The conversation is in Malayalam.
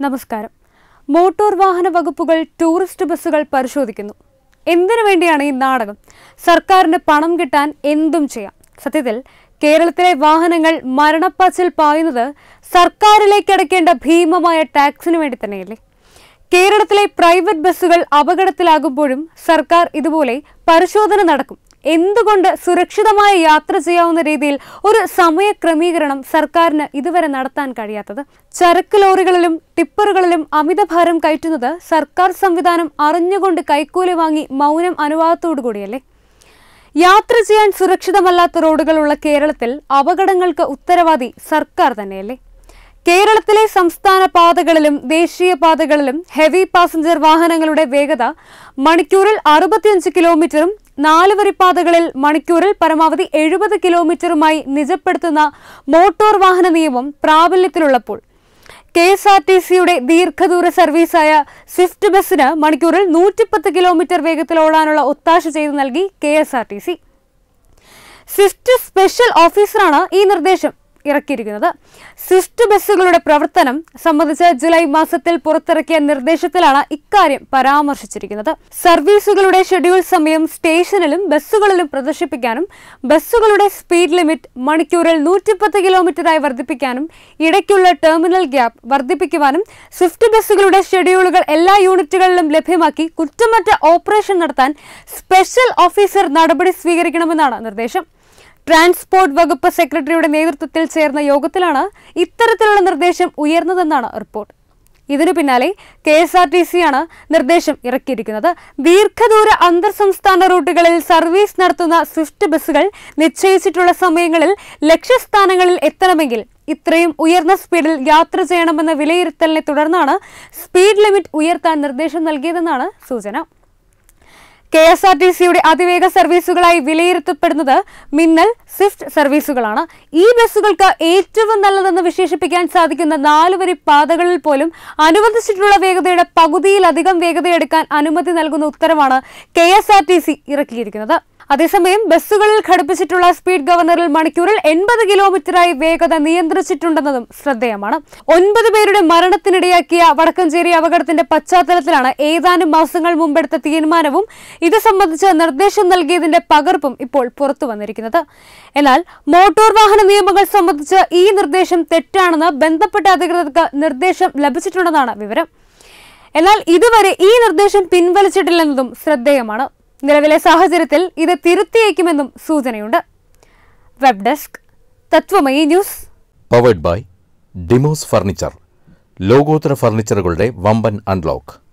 നമസ്കാരം മോട്ടോർ വാഹന വകുപ്പുകൾ ടൂറിസ്റ്റ് ബസ്സുകൾ പരിശോധിക്കുന്നു എന്തിനു വേണ്ടിയാണ് ഈ നാടകം സർക്കാരിന് പണം കിട്ടാൻ എന്തും ചെയ്യാം സത്യത്തിൽ കേരളത്തിലെ വാഹനങ്ങൾ മരണപ്പാച്ചിൽ പായുന്നത് സർക്കാരിലേക്ക് അടയ്ക്കേണ്ട ഭീമമായ ടാക്സിന് വേണ്ടി തന്നെയല്ലേ കേരളത്തിലെ പ്രൈവറ്റ് ബസ്സുകൾ അപകടത്തിലാകുമ്പോഴും സർക്കാർ ഇതുപോലെ പരിശോധന നടക്കും എന്തുകൊണ്ട് സുരക്ഷിതമായ യാത്ര ചെയ്യാവുന്ന രീതിയിൽ ഒരു സമയ ക്രമീകരണം സർക്കാരിന് ഇതുവരെ നടത്താൻ കഴിയാത്തത് ചരക്ക് ലോറികളിലും ടിപ്പറുകളിലും അമിതഭാരം കയറ്റുന്നത് സർക്കാർ സംവിധാനം അറിഞ്ഞുകൊണ്ട് കൈക്കൂലി വാങ്ങി മൗനം അനുവാദത്തോടു കൂടിയല്ലേ യാത്ര ചെയ്യാൻ സുരക്ഷിതമല്ലാത്ത റോഡുകളുള്ള കേരളത്തിൽ അപകടങ്ങൾക്ക് ഉത്തരവാദി സർക്കാർ തന്നെയല്ലേ കേരളത്തിലെ സംസ്ഥാന പാതകളിലും ദേശീയ പാതകളിലും ഹെവി പാസഞ്ചർ വാഹനങ്ങളുടെ വേഗത മണിക്കൂറിൽ അറുപത്തിയഞ്ച് കിലോമീറ്ററും നാല് വരിപ്പാതകളിൽ മണിക്കൂറിൽ പരമാവധി എഴുപത് കിലോമീറ്ററുമായി നിജപ്പെടുത്തുന്ന മോട്ടോർ വാഹന നിയമം പ്രാബല്യത്തിലുള്ളപ്പോൾ കെ എസ് ആർ ടി സിയുടെ ദീർഘദൂര സർവീസായ സ്വിഫ്റ്റ് ബസ്സിന് മണിക്കൂറിൽ നൂറ്റിപ്പത്ത് കിലോമീറ്റർ വേഗത്തിൽ ഓടാനുള്ള ഒത്താശ ചെയ്തു നൽകി K S R T C swift special ഓഫീസറാണ് ഈ നിർദ്ദേശം ഇറക്കിയിരിക്കുന്നത് സ്വിഫ്റ്റ് ബസ്സുകളുടെ പ്രവർത്തനം സംബന്ധിച്ച് ജൂലൈ മാസത്തിൽ പുറത്തിറക്കിയ നിർദ്ദേശത്തിലാണ് ഇക്കാര്യം പരാമർശിച്ചിരിക്കുന്നത് സർവീസുകളുടെ ഷെഡ്യൂൾ സമയം സ്റ്റേഷനിലും ബസ്സുകളിലും പ്രദർശിപ്പിക്കാനും ബസ്സുകളുടെ സ്പീഡ് ലിമിറ്റ് മണിക്കൂറിൽ നൂറ്റിപ്പത്ത് കിലോമീറ്ററായി വർദ്ധിപ്പിക്കാനും ഇടയ്ക്കുള്ള ടെർമിനൽ ഗ്യാപ്പ് വർദ്ധിപ്പിക്കുവാനും സ്വിഫ്റ്റ് ബസ്സുകളുടെ ഷെഡ്യൂളുകൾ എല്ലാ യൂണിറ്റുകളിലും ലഭ്യമാക്കി കുറ്റമറ്റ ഓപ്പറേഷൻ നടത്താൻ സ്പെഷ്യൽ ഓഫീസർ നടപടി സ്വീകരിക്കണമെന്നാണ് നിർദ്ദേശം ട്രാൻസ്പോർട്ട് വകുപ്പ് സെക്രട്ടറിയുടെ നേതൃത്വത്തിൽ ചേർന്ന യോഗത്തിലാണ് ഇത്തരത്തിലുള്ള നിർദ്ദേശം ഉയർന്നതെന്നാണ് റിപ്പോർട്ട് ഇതിനു പിന്നാലെ കെ എസ് ആർ ടി സിയാണ് നിർദ്ദേശം ഇറക്കിയിരിക്കുന്നത് ദീർഘദൂര അന്തർ സംസ്ഥാന റൂട്ടുകളിൽ സർവീസ് നടത്തുന്ന സ്വിഫ്റ്റ് ബസ്സുകൾ നിശ്ചയിച്ചിട്ടുള്ള സമയങ്ങളിൽ ലക്ഷ്യസ്ഥാനങ്ങളിൽ എത്തണമെങ്കിൽ ഇത്രയും ഉയർന്ന സ്പീഡിൽ യാത്ര ചെയ്യണമെന്ന വിലയിരുത്തലിനെ തുടർന്നാണ് സ്പീഡ് ലിമിറ്റ് ഉയർത്താൻ നിർദ്ദേശം നൽകിയതെന്നാണ് സൂചന കെ എസ് ആർ ടി സിയുടെ അതിവേഗ സർവീസുകളായി വിലയിരുത്തപ്പെടുന്നത് മിന്നൽ സ്വിഫ്റ്റ് സർവീസുകളാണ് ഈ ബസ്സുകൾക്ക് ഏറ്റവും നല്ലതെന്ന് വിശേഷിപ്പിക്കാൻ സാധിക്കുന്ന നാലുവരി പാതകളിൽ പോലും അനുവദിച്ചിട്ടുള്ള വേഗതയുടെ പകുതിയിലധികം വേഗതയെടുക്കാൻ അനുമതി നൽകുന്ന ഉത്തരവാണ് K S R T C ഇറക്കിയിരിക്കുന്നത് അതേസമയം ബസ്സുകളിൽ ഘടിപ്പിച്ചിട്ടുള്ള സ്പീഡ് ഗവർണറിൽ മണിക്കൂറിൽ എൺപത് കിലോമീറ്ററായി വേഗത നിയന്ത്രിച്ചിട്ടുണ്ടെന്നതും ശ്രദ്ധേയമാണ് ഒൻപത് പേരുടെ മരണത്തിനിടയാക്കിയ വടക്കഞ്ചേരി അപകടത്തിന്റെ പശ്ചാത്തലത്തിലാണ് ഏതാനും മാസങ്ങൾ മുമ്പെടുത്ത തീരുമാനവും ഇത് സംബന്ധിച്ച് നിർദ്ദേശം നൽകിയതിന്റെ പകർപ്പും ഇപ്പോൾ പുറത്തു വന്നിരിക്കുന്നത് എന്നാൽ മോട്ടോർ വാഹന നിയമങ്ങൾ സംബന്ധിച്ച് ഈ നിർദ്ദേശം തെറ്റാണെന്ന് ബന്ധപ്പെട്ട അധികൃതർക്ക് നിർദ്ദേശം ലഭിച്ചിട്ടുണ്ടെന്നാണ് വിവരം എന്നാൽ ഇതുവരെ ഈ നിർദ്ദേശം പിൻവലിച്ചിട്ടില്ലെന്നതും ശ്രദ്ധേയമാണ് നിലവിലെ സാഹചര്യത്തിൽ ഇത് തിരുത്തിയേക്കുമെന്നും സൂചനയുണ്ട് web desk Tatwamayi news powered by Dimos furniture ലോകോത്തര ഫർണിച്ചറുകളുടെ വമ്പൻ അൺലോക്ക്